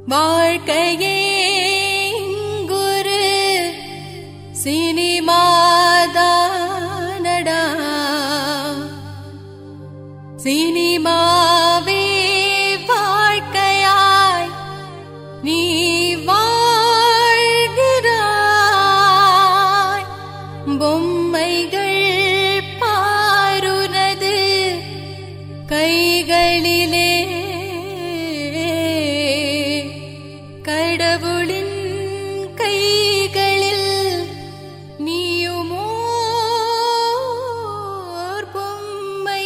வாழ்க்கையே இங்குரு சினிமாதானடா சினிமாவே வாழ்க்கையாய் நீ வாழ்கிறாய் பொம்மைகள் பாருனது கைகளிலே கடவுளின் கைகளில் நீயுமோர் பொம்மை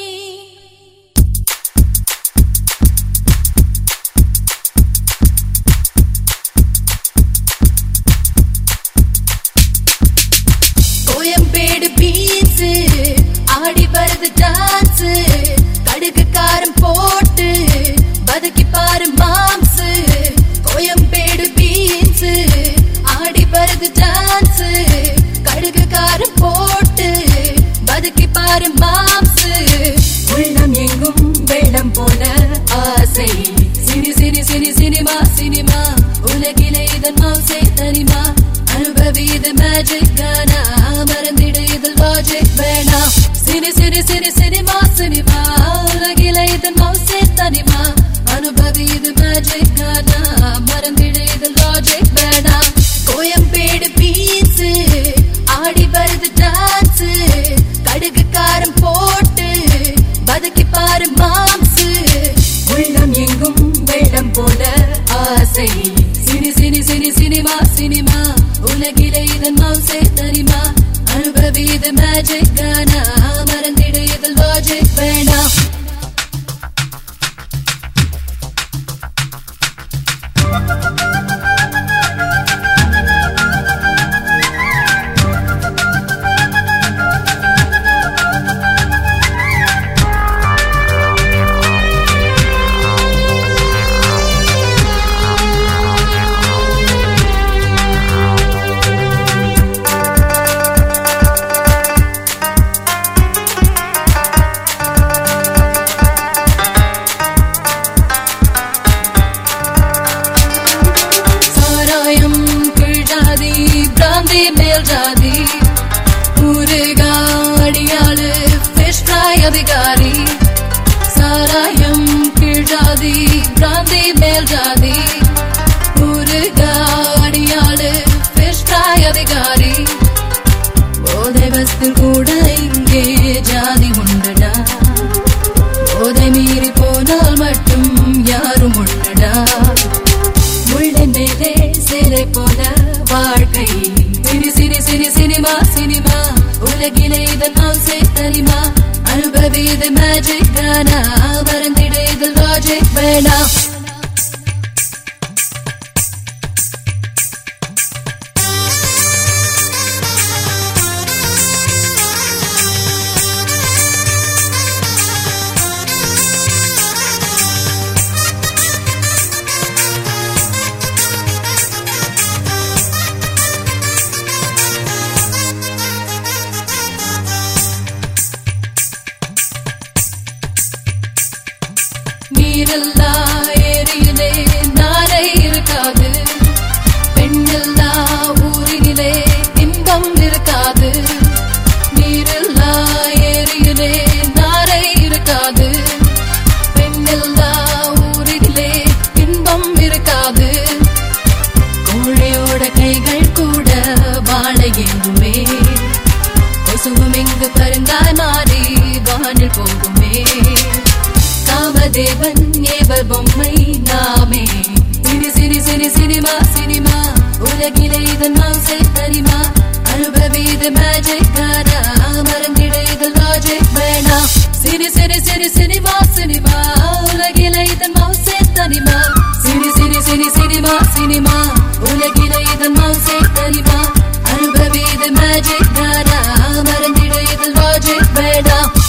கோயம்பேடு பீன்ஸ் ஆடி வருது டான்ஸ் கடுகு காரம் போட்டு பதுக்கி பாரு மாம்ஸ் கோயம்பேடு பீன்ஸ் ஆடி வருது டான்ஸ் கடுகு காரம் போட்டு பதுக்கி பாரு மாம்ஸ் உள்ளம் எங்கும் வெள்ளம் போல ஆசை cine cine cine cinema cinema உலகிலே இதன் மவுசை தனிமா அனுபவி இது மேஜிக் கானா மறந்திட இதில் லாஜிக் வேணாம் cine cine cine cinema cinema உலகிலே இதன் மவுசை தனிமா அனுபவி இது மேஜிக் கானா மறந்திட இதில் லாஜிக் வேணாம் கோயம்பேடு பீன்ஸ் ஆடி வருது டான்ஸ் கடுகு காரம் போட்டு பதுக்கி பாரு மாம்ஸ் உள்ளம் எங்கும் வெள்ளம் போல ஆசை cine cine cine cinema cinema உலகிலே இதன் மவுசை தனிமா அனுபவி இது மேஜிக் கானா மறந்திட இதில் லாஜிக் வேணாம் சாராயம் கீழ்ஜாதி பிராந்தி மேல் ஜாதி ஊருகாடியாளு ஃபிஷ் ஃப்ரை அதிகாரி சாராயம் கீழ்ஜாதி பிராந்தி மேல் ஜாதி ஊருகாடியாளு ஃபிஷ் ஃப்ரை அதிகாரி போதை வஸ்து கூட இங்கே ஜாதி உண்டுடா போதை மீறி போனால் மட்டும் யாரும் உண்டுடா முள்ளன் மேலே சிலை போல வாழ்க்கை சிரி சிரி சிரி சினிமா சினிமா உலகிலே இதன் மவுசை தனிமா அனுபவி இது மேஜிக் கானா மறந்திட இதில் லாஜிக் வேணாம் நீரில்லா ஏரியிலே நாளை இருக்காது பெண்ணில்லா ஊரினிலே இன்பம் இருக்காது நீரில்லா ஏரியிலே நாளை இருக்காது பெண்ணில்லா ஊரினிலே இன்பம் இருக்காது கோழையோட கைகள் கூட வாழை எங்குமே கொசுவும் இங்கு பருங்காய் மாறி வானில் போகுமே காமதேவன் ஏவல் பொம்மை நாமே cine cine cine cinema cinema உலகிலே இதன் மவுசை தனிமா அனுபவி இது மேஜிக் கானா மறந்திட இது லாஜிக் வேணாம் cine cine cine cinema cinema உலகிலே இதன் மவுசை தனிமா cine cine cine cinema cinema உலகிலே இதன் மவுசை தனிமா அனுபவி இது மேஜிக் கானா மறந்திட இது லாஜிக் வேணாம்